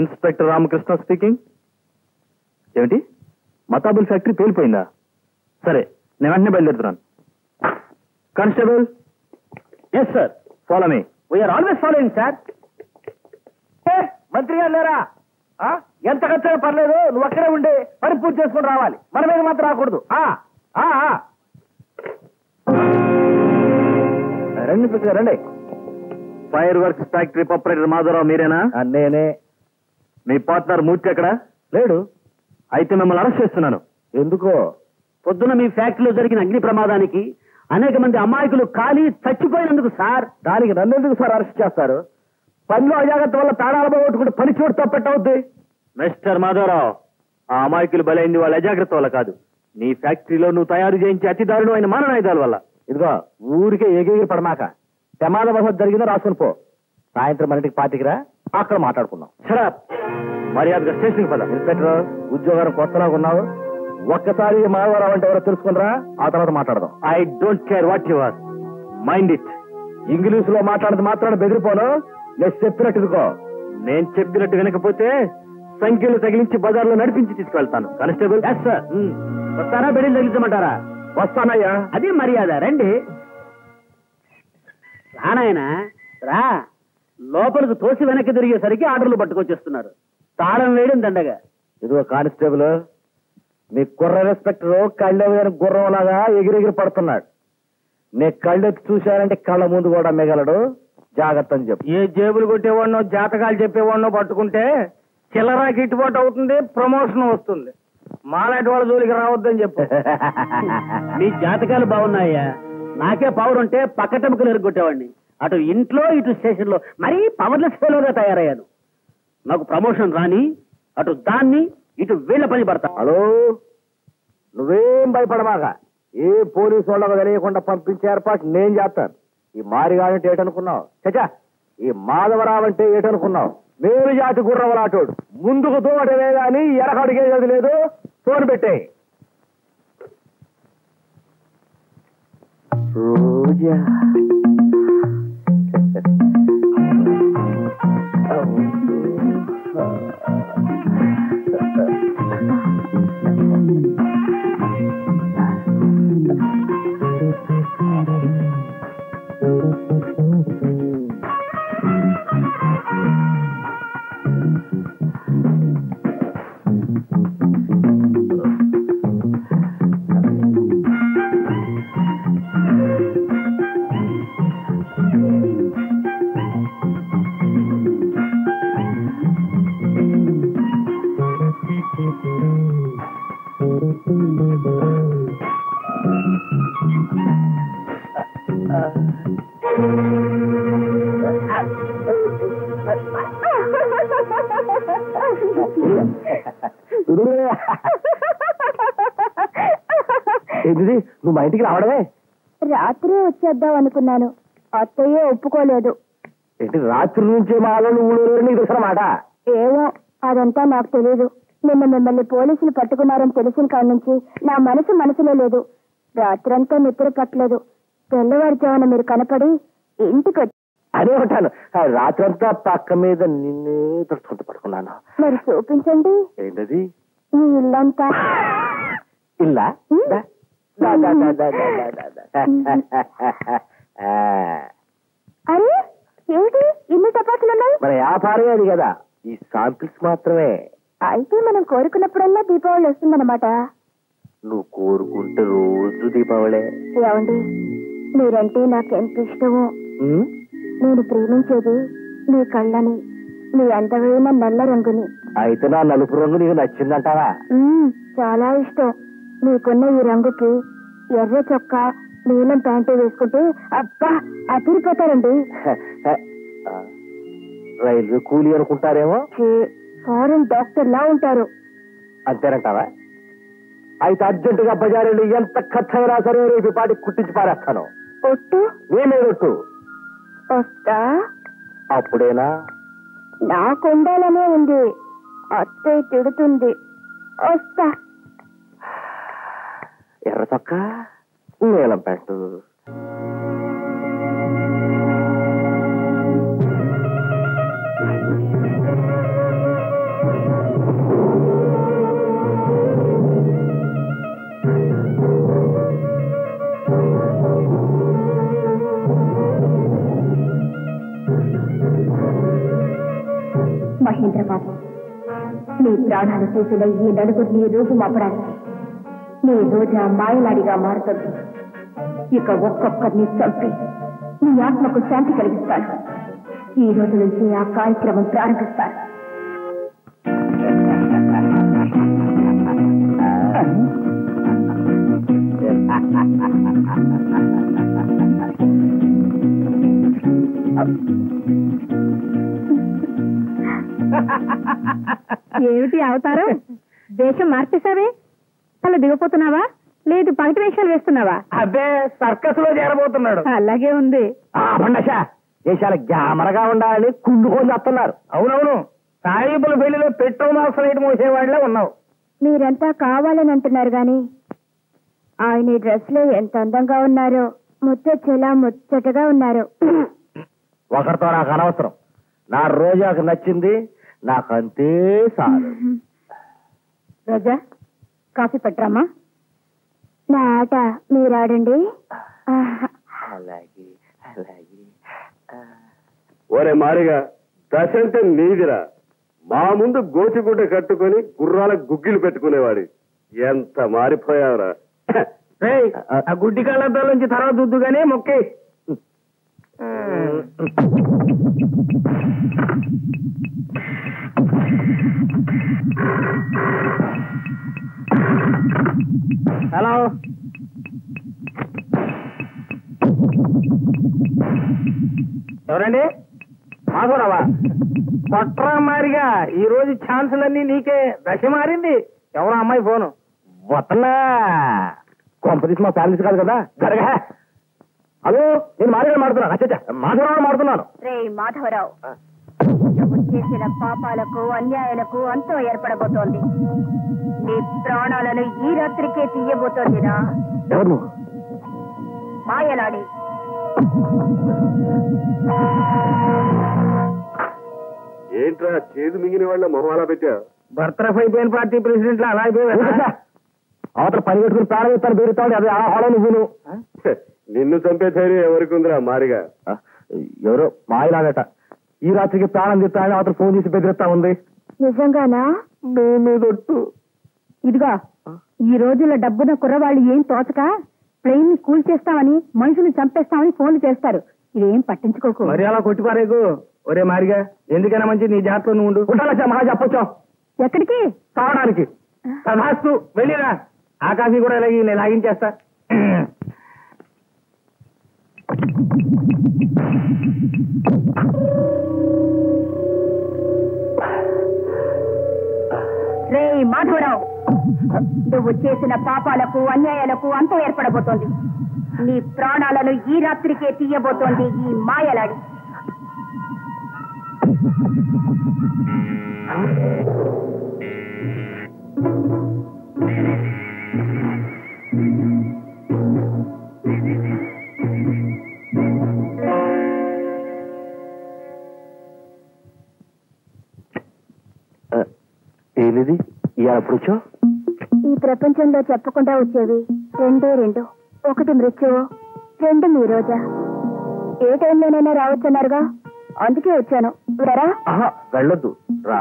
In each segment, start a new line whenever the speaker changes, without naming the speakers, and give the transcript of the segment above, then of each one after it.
Inspector Ramakrishna speaking ఏమిటి మతాబుల్ factory పేలిపోయిందా సరే నేను వెంటనే బయలుదేరుతున్నాను constable yes sir follow me we are always following sir
మంత్రి గారు లేరా ఆ? ఎంత ఖర్చైనా పర్లేదు నువ్వు అక్కడే ఉండి పని పూర్తి చేసుకుని రావాలి మన మీద మాత్రం రాకూడదు ఆ, ఆ, ఆ.
రండి ఇన్స్పెక్టర్ రండి fireworks factory operator Madhavarao మీరేనా
ఆ, నేనే
మీ పార్ట్నర్ మూర్తి ఎక్కడ
లేడు
అయితే మిమ్మల్ని అరెస్ట్ చేస్తున్నాను
ఎందుకో
పొద్దున మీ ఫ్యాక్టరీలో జరిగిన అగ్ని ప్రమాదానికి అనేక మంది అమాయకులు కాలి చచ్చిపోయినందుకు సార్
దానికి నన్ను ఎందుకు సార్ అరెస్ట్ చేస్తారు పనిలో అజాగ్రత్త వల్ల ప్రాణాలు పోగొట్టుకుంటే పని చోటు తప్పెట్టవుద్ది
మిస్టర్ మాధవరావు ఆ అమాయకులు బలైంది వాళ్ళ అజాగ్రత్త వల్ల కాదు నీ ఫ్యాక్టరీలో నువ్వు తయారు చేయించే అతి దారుణమైన మానవాయుధాల వల్ల
ఇదిగో ఊరికే ఎగిరి పడమాక ప్రమాద వసతి జరిగిందో రాసుకుని పో సాయంత్రం మన ఇంటికి పార్టీకి రా అక్కడ మాట్లాడుకుందాం
షరాప్ మర్యాదగా స్టేషన్కి పద
ఇన్స్పెక్టర్ ఉద్యోగాన్ని కొత్తలాగా ఉన్నావు ఒక్కసారి మాధవరావు అంటే ఎవరో తెలుసుకునిరా ఆ తర్వాత మాట్లాడదాం
I don't care what you are mind it
English లో మాట్లాడదు మాత్రాన్ని బెదిరిపోను నేను చెప్పినట్టు ఇదిగో
నేను చెప్పినట్టు వినకపోతే సంఖ్యలు తగిలించి బజార్లో నడిపించి తీసుకెళ్తాను కానిస్టేబుల్
ఎస్ సార్ వస్తారా బెడీలు తగిలించమంటారా
వస్తానయ్యా
అది మర్యాద రండి రానాయన రా లోపలికి తోసి వెనక్కి తిరిగేసరికి ఆర్డర్లు పట్టుకొచ్చేస్తున్నారు తాళం వేయడం దండగా
ఇదిగో కానిస్టేబుల్ మీ కుర్ర ఇన్స్పెక్టర్ కళ్ళెవని గుర్రం లాగా ఎగిరెగిరి పడుతున్నాడు నీ కళ్ళెత్తి చూశారంటే కళ్ళ ముందు కూడా మిగలడు జాగ్రత్త అని చెప్పు
ఏ జేబులు కొట్టేవాడినో జాతకాలు చెప్పేవాడినో పట్టుకుంటే చిల్లరా గిట్టుబాటు అవుతుంది ప్రమోషన్ వస్తుంది మాలాంటి వాళ్ళ జోలికి రావద్దని చెప్పు
మీ జాతకాలు బాగున్నాయా నాకే పవర్ ఉంటే పక్కటెముకలు ఎరుగొట్టేవాడిని అటు ఇంట్లో ఇటు స్టేషన్ లో మరీ పవర్లెస్ ఫెలోగా తయారయ్యాను నాకు ప్రమోషన్ రాని అటు దాన్ని ఇటు వీళ్ళ పని పడతా
హలో నువ్వేం భయపడమాక ఏ పోలీసు వాళ్ళకు తెలియకుండా పంపించే ఏర్పాటు నేను చేస్తాను ఈ మారిగాడంటే ఏటనుకున్నావు చచ్చా ఈ మాధవరావు అంటే ఏటనుకున్నావు మేలు జాతి గుర్రవలాటోడు ముందుకు దూవటమే గాని ఎరకడిగేది లేదు ఫోన్ పెట్టే రోజా ఏంటిది నువ్వు మా ఇంటికి రావడమే
రాత్రి వచ్చేద్దాం అనుకున్నాను అత్తయ్య ఒప్పుకోలేదు
ఏంటి రాత్రి నుంచే మా వాళ్ళు ఊళ్ళో నీకు తెలిసిన మాట
ఏమో అదంతా నాకు తెలియదు నిన్న మిమ్మల్ని పోలీసులు పట్టుకున్నారని తెలిసిన కాడి నుంచి నా మనసు మనసులో లేదు రాత్రంతా నిద్ర పట్టలేదు తెల్లవారుజామున మీరు కనపడి ఇంటికి వచ్చి
అదే ఉంటాను ఆ రాత్రంతా పక్క మీద నిన్నే తడుచుకుంటూ పడుకున్నాను
మరి చూపించండి
ఏంటది
మీ ఇల్లంతా
ఇల్లా
ఉమ్.
దా, దా, దా, దా, దా, దా, దా, దా, దా. ఆ,
అరే ఏమిటి ఇన్ని టపాసులున్నాయి
మన వ్యాపారమే అది కదా ఈ శాంపిల్స్ మాత్రమే
అయితే మనం కోరుకున్నప్పుడల్లా దీపావళి వస్తుందన్నమాట
నువ్వు కోరుకుంటే రోజు దీపావళే
ఏమండి మీరంటే నాకెంత ఇష్టమో
ఉమ్?
నేను ప్రేమించేది మీ కళ్ళని మీ అందమైన నల్ల రంగుని
అయితే నా నలుపు రంగు నీకు నచ్చిందంటావా
మ్మ్, చాలా ఇష్టం మీకున్న ఈ రంగుకి ఎర్ర చొక్కా నీలం ప్యాంటు వేసుకుంటే అబ్బా అదిరిపోతారండి
ఆ, రైల్వే కూలీ అనుకుంటారేమో
ఛీ, ఫారెన్ డాక్టర్ లా ఉంటారు
అంతేనంటావా అయితే అర్జెంటుగా బజారులో ఎంత ఖర్చైనా సరే రేపు పాటి కుట్టించి పారేస్తాను
ఒట్టు
నేనేదొట్టు
వస్తా
అప్పుడేనా
నాకు ఉండాలనే ఉంది అత్తయ్య తిడుతుంది వస్తా
ఎర్ర చొక్క నీలం ప్యాంటు
ప్రాణాలు తీసిన ఈ నలుగురిని రూపుమాపడానికి నీ రోజా మాయలాడిగా మారుతుంది ఇక ఒక్కొక్కరిని చంపి నీ ఆత్మకు శాంతి కలిగిస్తాను ఈ రోజు నుంచి ఆ కార్యక్రమం ప్రారంభిస్తాను ఏమిటి అవతారం దేశం మార్చేశావే అలా దిగపోతున్నావా లేదు పగటి వేషాలు వేస్తున్నావా
అబ్బే సర్కస్ లో చేరబోతున్నాడు
అలాగే ఉంది
బండష దేశాలు గ్యామరగా ఉండాలని కుండుకొని వస్తున్నారు అవునవును సాయిబుల పెళ్లిలో పెట్రోల్ మార్క్స్ మోసేవాళ్ళే ఉన్నావు
మీరంతా కావాలని అంటున్నారు గాని ఆయన ఈ డ్రెస్ లో ఎంత అందంగా ఉన్నారో ముచ్చొచ్చేలా ముచ్చటగా ఉన్నారు
ఒకరితో నాకు అనవసరం నా రోజాకు నచ్చింది నాకు అంతే చాలు
రోజా కాఫీ పట్టరామా నా ఆట మీరాడండి ఆహా.
అలాగే అలాగే
ఒరే మారిగా దశ అంటే నీదిరా మా ముందు గోచిగుడ్డ కట్టుకొని గుర్రాల గుగ్గిలు పెట్టుకునేవాడి ఎంత మారిపోయావురా
ఆ గుడ్డి కళ్ళతో నుంచి తర్వాత దుద్దు గానీ మొక్కి హలో ఎవరండి మాధవరావా కొట్రా మారిగా ఈ రోజు ఛాన్సులన్నీ నీకే దశ మారింది ఎవరో అమ్మాయి ఫోను వత్తనా కొంపదీసి మా ఫ్యామిలీస్ కాదు కదా జరగా హలో నేను మారిగా మాడుతున్నాను అచ్చచ్చ మాధవరావు మాడుతున్నాను
రే మాధవరావు నువ్వు చేసిన పాపాలకు అన్యాయాలకు అంతం ఏర్పడబోతోంది నీ ప్రాణాలను ఈ రాత్రికే తీయబోతోందిరా
ఎవరు నువ్వు
మాయలాడి
ఏంట్రా చేదు మింగిన వాళ్ళ మొహమాలా పెట్టా
బర్తరఫ్ అయిపోయిన పార్టీ ప్రెసిడెంట్ అలా అయిపోయి అవతల పని పెట్టుకుని ప్రాణం ఇస్తాను బెరుతాడు అది ఆ హోళ నువ్వు
నిన్ను చంపే ధైర్యం ఎవరికి ఉందిరా మారిగా
ఎవరో మాయలాడట ఈ రాత్రికి ప్రాణం తీస్తానని అవతల ఫోన్ చేసి బెదిరిస్తా ఉంది
నిజంగానా
మీదొట్టు
ఇదిగో ఈ రోజుల్లో డబ్బున కుర్రవాళ్ళు ఏం తోచక ప్లేన్ ని కూల్ చేస్తామని మనుషుల్ని చంపేస్తామని ఫోన్లు చేస్తారు ఇదేం పట్టించుకోకు
మరి అలా కొట్టిపారేకు ఒరే మారిగా ఎందుకైనా మంచి నీ జాతలో నువ్వు ఉండు ఉంటాలా మహా చెప్పొచ్చా
ఎక్కడికి
కావడానికి తదాస్తు వెళ్ళిరా ఆకాశీ కూడా ఇలాగి నేను లాగించేస్తా
రే మాధవరావు నువ్వు చేసిన పాపాలకు అన్యాయాలకు అంతం ఏర్పడబోతోంది నీ ప్రాణాలను ఈ రాత్రికే తీయబోతోంది ఈ మాయలాడి
ఏనిది ఇవాళ ఎప్పుడు వచ్చావు
ఈ ప్రపంచంలో చెప్పకుండా వచ్చేవి రెండే రెండు ఒకటి మృత్యువు రెండు మీ రోజా ఏ టైంలోనైనా రావచ్చన్నారుగా అందుకే వచ్చాను విడరా
ఆహా వెళ్ళొద్దు రా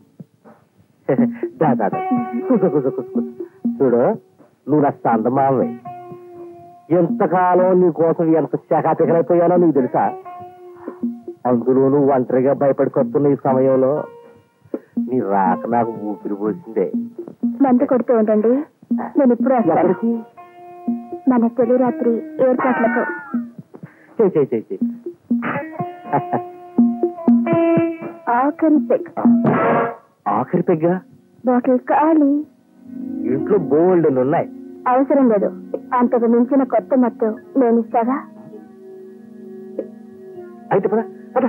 దా, దా, దా. కూర్చో కూర్చో కూర్చో కూర్చో. చూడు నువ్వు నా సందమావే ఎంతకాలం నీ కోసం ఎంత శాఖాతికలైపోయానో నీకు తెలుసా అందులో నువ్వు ఒంటరిగా భయపడికొస్తున్న ఈ సమయంలో నీ రాక నాకు ఊపిరి పోసిందే
మందు కొడుతూ ఉండండి నేను ఇప్పుడు వస్తాను
ఎక్కడికి
మన తొలి రాత్రి ఏర్పాట్లకు
చెయ్ చెయ్ చెయ్ చెయ్
ఆఖరి పెగ్
ఆఖరి పెగ్గా
బాటిల్ ఖాళీ
ఇంట్లో బోల్డ్ ఉన్నాయి
అవసరం లేదు అంతకు మించిన కొత్త మత్తు నేను ఇస్తాగా
అయితే పద పద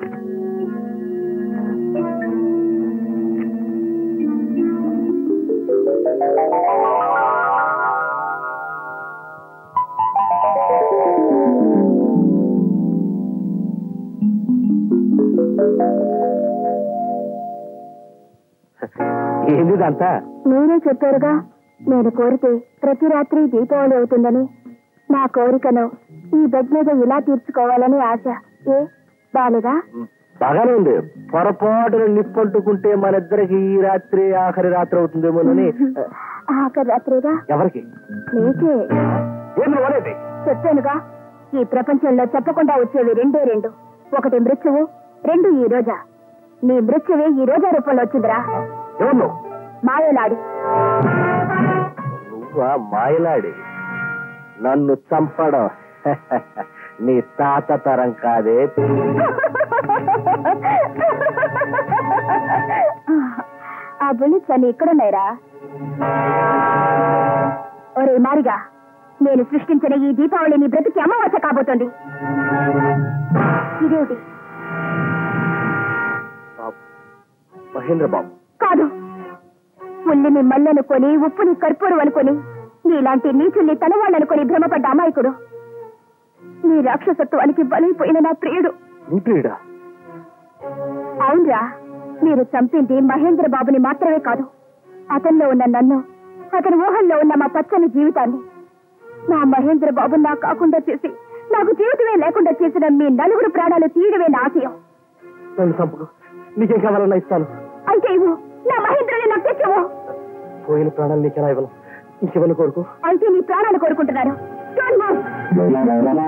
ఏంది ఇదంతా
మీరే చెప్పారుగా నేను కోరితే ప్రతి రాత్రి దీపావళి అవుతుందని నా కోరికను ఈ బెడ్ మీద ఇలా తీర్చుకోవాలని ఆశ ఏ బాలేదా
బాగానే ఉంది పొరపాటున నిప్పంటుకుంటే మన ఇద్దరికి ఈ రాత్రి ఆఖరి రాత్రి అవుతుందేమోనని
ఆఖరి రాత్రిగా
ఎవరికి
నీకే
ఏమి వరేది
చెప్పానుగా ఈ ప్రపంచంలో చెప్పకుండా వచ్చేవి రెండే రెండు ఒకటి మృత్యువు రెండు ఈ రోజా నీ మృత్యువే ఈ రోజా రూపంలో వచ్చిందిరా
ఎవరు నువ్వు?
మాయలాడి
నువ్వా మాయలాడి నన్ను చంపడం నీ తాత తరం కాదే
ఆ బుల్లెట్స్ అన్ని ఇక్కడున్నాయిరా ఒరే మారిగా నేను సృష్టించిన ఈ దీపావళి నీ బ్రతికి అమ్మవచ్చ కాబోతోంది ఇదేమిటి
బాబు, మహేంద్ర బాబు
కాదు ఉల్లిని మల్లనుకొని ఉప్పుని కర్పూరం అనుకొని నీలాంటి నీచుల్ని తనవాళ్ళనుకొని భ్రమపడ్డ అమాయకుడు నీ రాక్షసత్వానికి బలైపోయిన నా ప్రియుడు
నీ ప్రియుడా
అవునరా మీరు చంపింది మహేంద్ర బాబుని మాత్రమే కాదు అతనిలో ఉన్న నన్ను అతని ఊహల్లో ఉన్న మా పచ్చని జీవితాన్ని నా మహేంద్ర బాబు నా కాకుండా చేసి నాకు జీవితమే లేకుండా చేసిన మీ నలుగురు ప్రాణాలు తీయడమే నా ఆశయం
నన్ను చంపకు నీకేం కావాలన్నా ఇస్తాను
అయితే ఇవ్వు నా మహేంద్రని నాకు తెచ్చవు
పోయిన ప్రాణాలు నీకెలా ఇవ్వను ఇంకెవరిని కోరుకో
అయితే నీ ప్రాణాలు కోరుకుంటున్నాను Don't move.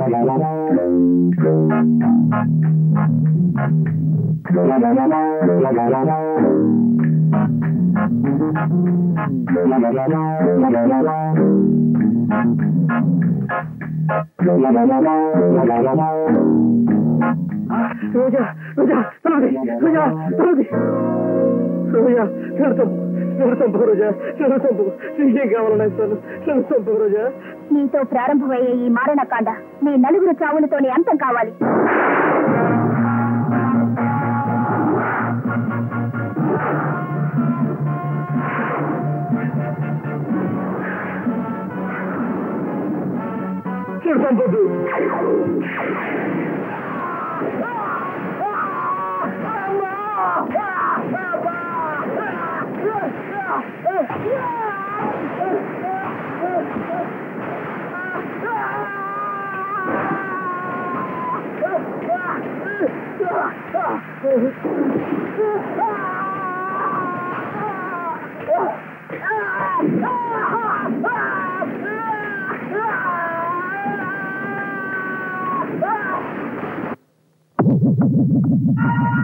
రోజా రోజా తలది రోజా తలది రోజా నన్ను చంపు నన్ను చంపు రోజా నన్ను చంపు నీకేం కావాలన్నా ఇస్తాను నన్ను చంపు రోజా
నీతో ప్రారంభమయ్యే ఈ మారణకాండ నీ నలుగురు చావులతోనే అంతం కావాలి
నన్ను చంపొద్దు
ఆ